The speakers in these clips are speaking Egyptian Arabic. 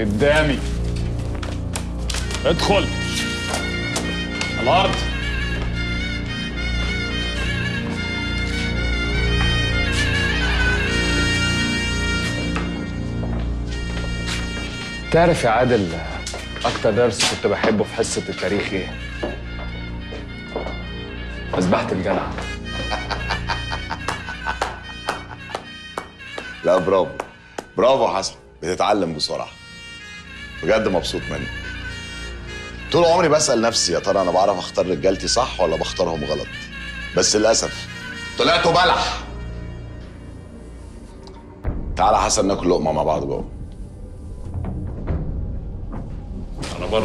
قدامي ادخل الارض تعرف يا عادل اكتر درس كنت بحبه في حصه التاريخ ايه مذبحه الجدع لا برافو برافو يا حسن بتتعلم بسرعه بجد مبسوط منك طول عمري بسال نفسي يا ترى انا بعرف اختار رجالتي صح ولا بختارهم غلط بس للاسف طلعتوا بلح تعالى يا حسن ناكل لقمه مع بعض جوه انا بره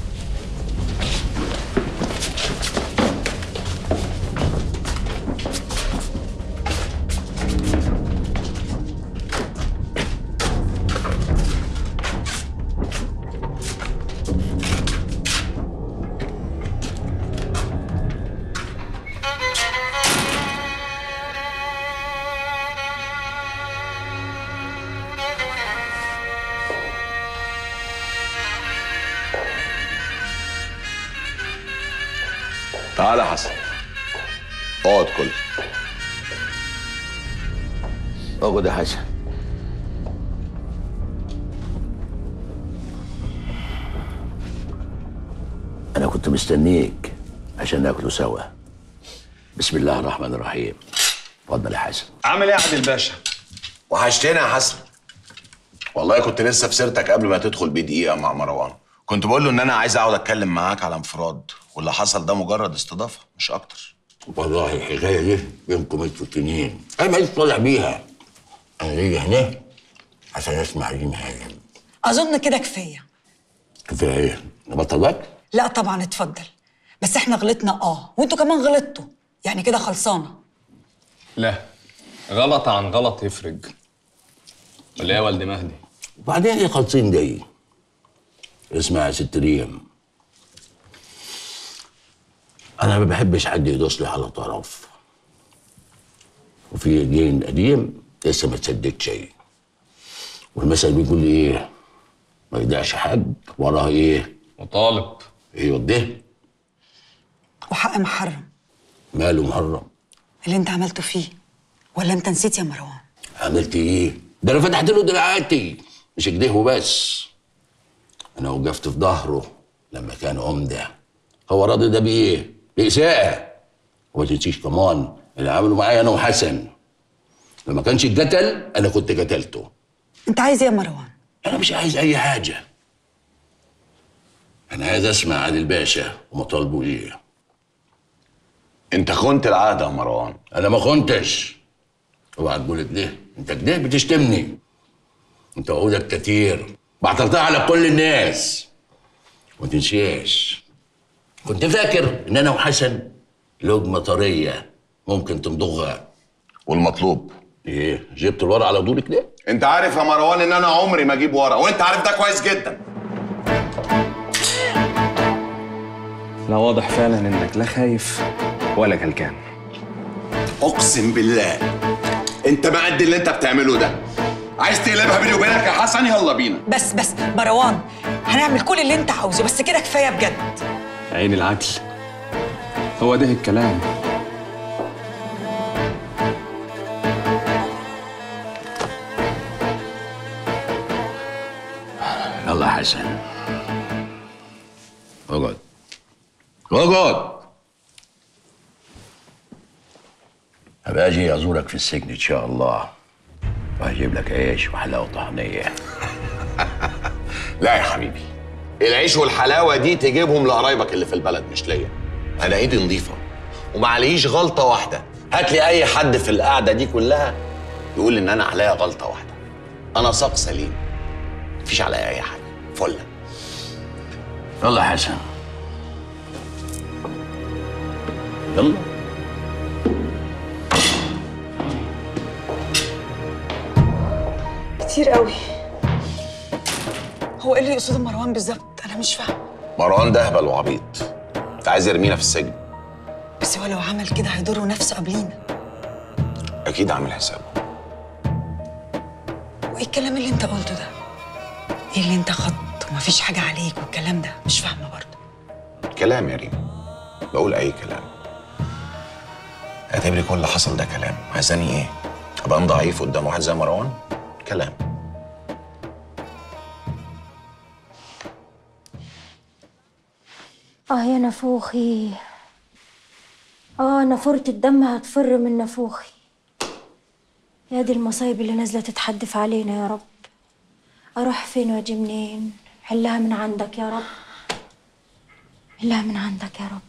تعالى يا حسن اقعد كل اقعد يا حسن انا كنت مستنيك عشان ناكلوا سوا بسم الله الرحمن الرحيم اتفضل يا حسن عامل ايه يا عادل باشا وحشتني يا حسن والله كنت لسه في سيرتك قبل ما تدخل بدقيقه مع مروان كنت بقول له ان انا عايز اقعد اتكلم معاك على انفراد واللي حصل ده مجرد استضافه مش اكتر والله الحكايه دي بينكم انتوا التنين انا ماليش طالع بيها انا جاي هنا عشان اسمع ريم هانم اظن كده كفايه كفايه ايه؟ بطلت؟ لا طبعا اتفضل بس احنا غلطنا اه وانتوا كمان غلطتوا يعني كده خلصانه لا غلط عن غلط يفرق ولا ايه يا والد مهدي وبعدين ايه خالصين دي؟ اسمع يا ست ريم انا ما بحبش حد يدوس لي على طرف وفي جين قديم لسه ما تصدقش شيء والمثل بيقول ايه ما يدعش حد وراه ايه وطالب ايه ده وحق محرم ماله محرم اللي انت عملته فيه ولا انت نسيت يا مروان عملت ايه ده انا فتحت له دراعاتي مش كده وبس انا وقفت في ظهره لما كان عمده هو راضي ده بايه بإساءة وما تنسيش كمان اللي عملوا معايا انا وحسن لما كانش اتقتل انا كنت قتلته انت عايز ايه يا مروان انا مش عايز اي حاجه انا عايز اسمع عادل باشا ومطالبه ايه انت خنت العهد يا مروان انا ما خنتش اوعى تقول كده انت كده بتشتمني انت عقودك كتير بعترضها على كل الناس وما تنساش كنت فاكر ان انا وحسن لقمه طريه ممكن تمضغها والمطلوب ايه جبت الورق على طول كده انت عارف يا مروان ان انا عمري ما اجيب ورا وانت عارف ده كويس جدا لا واضح فعلا انك لا خايف ولا قلقان اقسم بالله انت ما قد اللي انت بتعمله ده عايز تقلبها بيني وبينك يا حسن يلا بينا بس بس مروان هنعمل كل اللي انت عاوزه بس كده كفايه بجد عين العقل هو ده الكلام يلا يا حسن اقعد اقعد هبقى اجي ازورك في السجن ان شاء الله وهجيب لك عيش وحلاوه طحنيه لا يا حبيبي العيش والحلاوه دي تجيبهم لقرايبك اللي في البلد مش ليا انا ايدي نظيفه وما عليش غلطه واحده هات لي اي حد في القعده دي كلها يقول ان انا عليا غلطه واحده انا ساق سليم مفيش عليا اي حاجه فله يلا يا حسن يلا كتير قوي هو ايه اللي يقصده مروان بالظبط انا مش فاهم مروان ده هبل وعبيط انت عايز يرمينا في السجن بس هو لو عمل كده هيضر نفسه قبلينا اكيد عامل حسابه وايه الكلام اللي انت قلته ده ايه اللي انت خط ومفيش حاجه عليك والكلام ده مش فاهمه برضه كلام يا ريم بقول اي كلام اعتبري كل اللي حصل ده كلام عايزاني ايه ابقى انا ضعيف قدام واحد زي مروان كلام اه يا نفوخي اه نافورة الدم هتفر من نافوخي يا دي المصايب اللي نازلة تتحدف علينا يا رب اروح فين واجي منين حلها من عندك يا رب حلها من عندك يا رب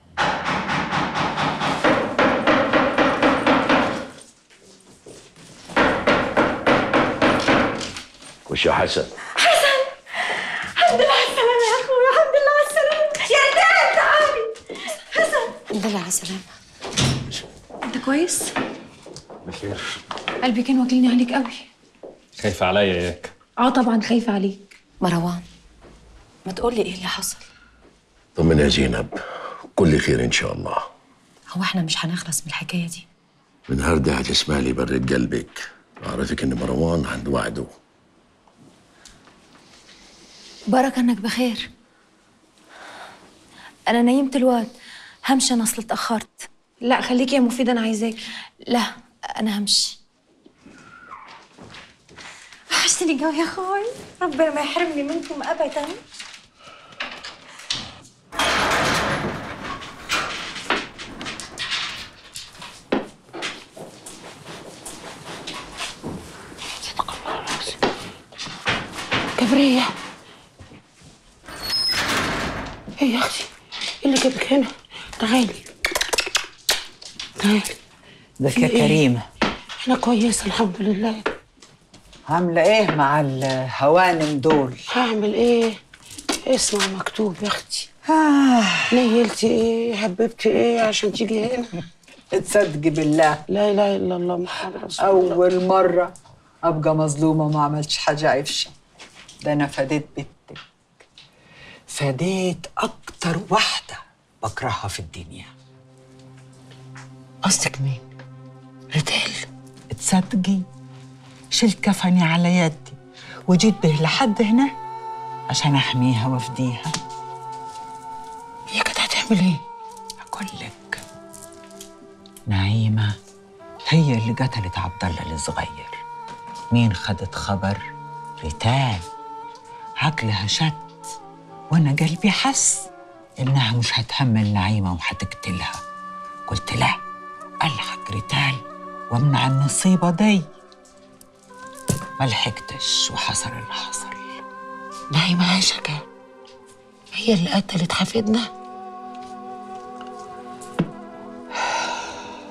خش يا حسن الحمد لله على السلامة يا اخويا الحمد لله على السلامة يا رجال تعالي حسن الحمد لله على السلامة انت كويس؟ بخير قلبي كان واكلني عليك قوي خايفة عليا اياك اه طبعا خايفة عليك مروان ما تقول لي ايه اللي حصل طمن يا زينب كل خير ان شاء الله هو احنا مش هنخلص من الحكايه دي النهارده هتسمع لي برد قلبك اعرفك ان مروان عند وعده بركة انك بخير انا نيمت الواد همشي انا اصل اتاخرت لا خليكي يا مفيدة انا عايزاكي لا انا همشي وحشتني جو يا اخوي ربنا ما يحرمني منكم ابدا كبرية ايه يا اختي ايه اللي جابك هنا تعالي تعالي ازيك يا في إيه؟ كريمة انا كويسة الحمد لله عاملة ايه مع الهوانم دول؟ هعمل ايه اسمع مكتوب يا اختي آه نيلتي ايه حببتي ايه عشان تيجي هنا تصدقي بالله لا اله الا الله محمد رسول الله أول مرة أبقى مظلومة وما عملتش حاجة عفشة ده أنا فديت بنتك فديت أكتر واحدة بكرهها في الدنيا قصدك مين ريتال تصدقي شلت كفني على يدي وجيت به لحد هنا عشان أحميها وأفديها هي كانت هتعمل ايه أقول لك نعيمة هي اللي قتلت عبد الله الصغير مين خدت خبر ريتال عقلها شت وانا قلبي حس انها مش هتهمل نعيمة وهتقتلها قلت لا الحق ريتال وامنع النصيبة دي ما لحقتش وحصل اللي حصل نايمة عايشة كان هي اللي قتلت حفيدنا